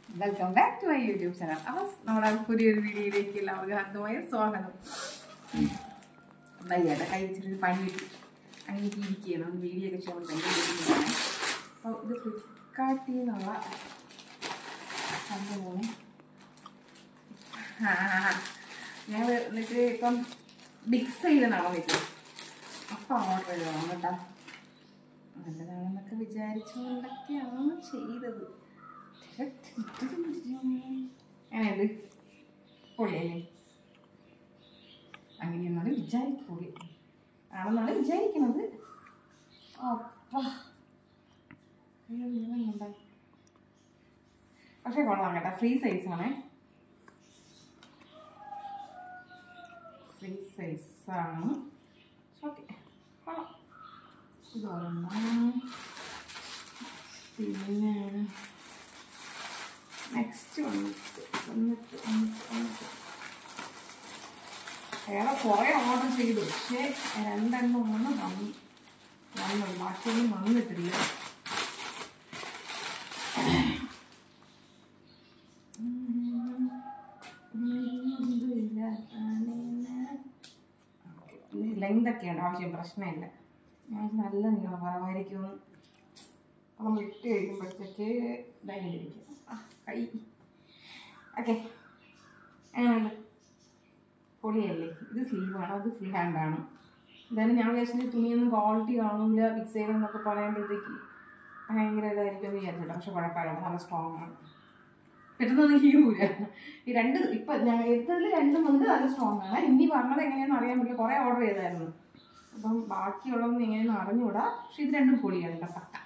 Welcome back to my YouTube channel അപ്പോൾ നമ്മുടെ പുതിയൊരു വീഡിയോയിലേക്ക് എല്ലാവർക്കും ഹാർദമായ സ്വാഗതം വയ്യാതെ കൈ ഇച്ചിരി പണി കിട്ടി അങ്ങനെ ഇരിക്കുകയാണ് വീഡിയോ ഒക്കെ ചോദിക്കുന്നത് അപ്പോൾ ഇത് ഫ്ലിപ്കാർട്ടിൽ നിന്നുള്ള സംഭവമാണ് ആ ഞാൻ എന്നിട്ട് ഇപ്പം ബിഗ് സൈഡിൽ വെച്ചത് അപ്പം ഓർഡർ ചെയ്തതാണ് കേട്ടോ നല്ലതാണെന്നൊക്കെ വിചാരിച്ചുകൊണ്ടൊക്കെയാണ് ചെയ്തത് അങ്ങനെയുണ്ട് പൊളിയല്ലേ അങ്ങനെയെന്നാണ് വിചാരിക്കൂടി ആണെന്നാണ് വിചാരിക്കുന്നത് അപ്പാ അയ്യോ, ഇങ്ങനെയുണ്ടോ? പക്ഷെ കൊള്ളാം കേട്ടോ ഫ്രീ സൈസാണേ ഫ്രീ സൈസാണ് ഓക്കെ കൊള്ളാം ഇതൊരെണ്ണം പിന്നെ നെക്സ്റ്റ് വന്നിട്ട് വന്നിട്ട് വന്നിട്ട് വന്നിട്ട് വേറെ കുറേ ഓർഡർ ചെയ്തു പക്ഷേ രണ്ടെണ്ണം ഒന്ന് വന്നു വന്നു ബാക്കിയൊന്നും വന്നിട്ടില്ല ലെങ്ത് ഒക്കെയാണ് ആവശ്യം പ്രശ്നമില്ല ഞാൻ നല്ല നീളം കുറവായിരിക്കുമെന്ന് നമ്മൾ ഇട്ട് കഴിയുമ്പോഴത്തേക്ക് ഇതായിരിക്കും ആ കൈ ഓക്കെ അങ്ങനെയുണ്ട് പൊളിയല്ലേ ഇത് സ്ലീവാണ് അത് ഫുൾ ഹാൻഡാണ് എന്തായാലും ഞാൻ വിചാരിച്ചിട്ട് തുണിയൊന്നും ക്വാളിറ്റി കാണൂല ഫിക്സ് ചെയ്യണമെന്നൊക്കെ പറയുമ്പോഴത്തേക്ക് ഭയങ്കര ഇതായിരിക്കും എന്ന് വിചാരിച്ചിട്ട് പക്ഷെ കുഴപ്പമില്ല നല്ല സ്ട്രോങ് ആണ് പെട്ടെന്നൊന്നും ഹീറൂല ഈ രണ്ട് ഇപ്പം ഞാൻ എടുത്തതിൽ രണ്ടും വന്നിട്ട് നല്ല സ്ട്രോങ് ആണ് ഇനി പറഞ്ഞത് എങ്ങനെയാണെന്ന് അറിയാൻ പറ്റില്ല കുറേ ഓർഡർ ചെയ്തായിരുന്നു അപ്പം ബാക്കിയുള്ളതൊന്നും എങ്ങനെയാണെന്ന് അറിഞ്ഞുകൂടാ പക്ഷെ ഇത് രണ്ടും പൊളിയാണ് കേട്ടോ പക്ക